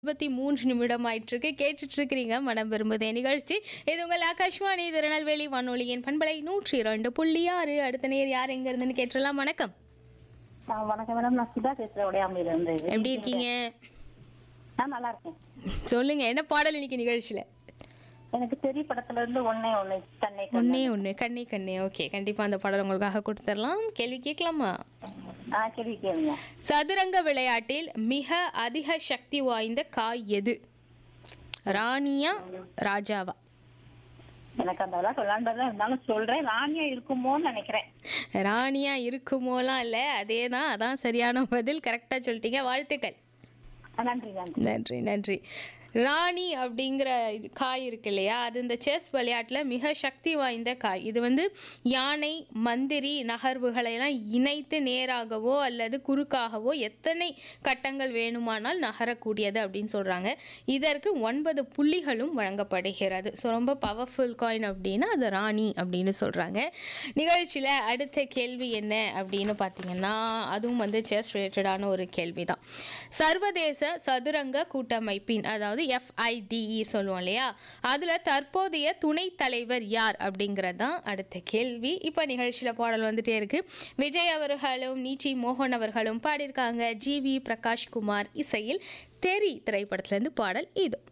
இருபத்தி மூன்று நிமிடம் ஆயிட்டிருக்கு கேட்டுட்டு இருக்கிறீங்க மனம் விரும்புதே நிகழ்ச்சி இது உங்கள் ஆகாஷ்வாணி திருநெல்வேலி வானொலியின் பண்பலை நூற்றி இரண்டு புள்ளி ஆறு அடுத்த நேர் யார் எங்க இருந்துன்னு கேட்டுடலாம் வணக்கம் ஆ, வணக்கம் மேடம் நான் சுதா பேசுறேன் உடையாமையில இருந்து எப்படி இருக்கீங்க நான் நல்லா இருக்கேன் சொல்லுங்க என்ன பாடல் இன்னைக்கு நிகழ்ச்சியில எனக்கு தெரிய படத்துல இருந்து ஒன்னே ஒண்ணு சென்னை ஒன்னே ஒன்று கண்ணே கண்ணே ஓகே கண்டிப்பா அந்த பாடல் உங்களுக்காக கொடுத்துடலாம் கேள்வி கேட்கலாமா ஆ சரி கேளுங்க சதுரங்க விளையாட்டில் மிக அதிக சக்தி வாய்ந்த காய் எது ராணியா ராஜாவா எனக்கு அந்த விளையாட்டு விளையாண்டதா இருந்தாலும் சொல்றேன் ராணியா இருக்குமோன்னு நினைக்கிறேன் ராணியா இருக்குமோலாம் இல்லை அதே தான் அதான் சரியான பதில் கரெக்டாக சொல்லிட்டீங்க வாழ்த்துக்கள் ஆ, நன்றி நன்றி நன்றி நன்றி ராணி அப்படிங்கிற இது காய் இருக்கு இல்லையா அது இந்த செஸ் விளையாட்டில் மிக சக்தி வாய்ந்த காய் இது வந்து யானை மந்திரி நகர்வுகளை எல்லாம் இணைத்து நேராகவோ அல்லது குறுக்காகவோ எத்தனை கட்டங்கள் வேணுமானால் நகரக்கூடியது அப்படின்னு சொல்கிறாங்க இதற்கு ஒன்பது புள்ளிகளும் வழங்கப்படுகிறது ஸோ ரொம்ப பவர்ஃபுல் காயின் அப்படின்னா அது ராணி அப்படின்னு சொல்கிறாங்க நிகழ்ச்சியில் அடுத்த கேள்வி என்ன அப்படின்னு பார்த்தீங்கன்னா அதுவும் வந்து செஸ் ரிலேட்டடான ஒரு கேள்வி தான் சர்வதேச சதுரங்க கூட்டமைப்பின் அதாவது எஃப்ஐடிஇ சொல்லுவோம் இல்லையா அதில் தற்போதைய துணைத் தலைவர் யார் அப்படிங்கிறது தான் அடுத்த கேள்வி இப்போ நிகழ்ச்சியில் பாடல் வந்துட்டே இருக்கு விஜய் அவர்களும் நீச்சி மோகன் அவர்களும் பாடியிருக்காங்க ஜி வி பிரகாஷ்குமார் இசையில் தெரி திரைப்படத்திலேருந்து பாடல் இது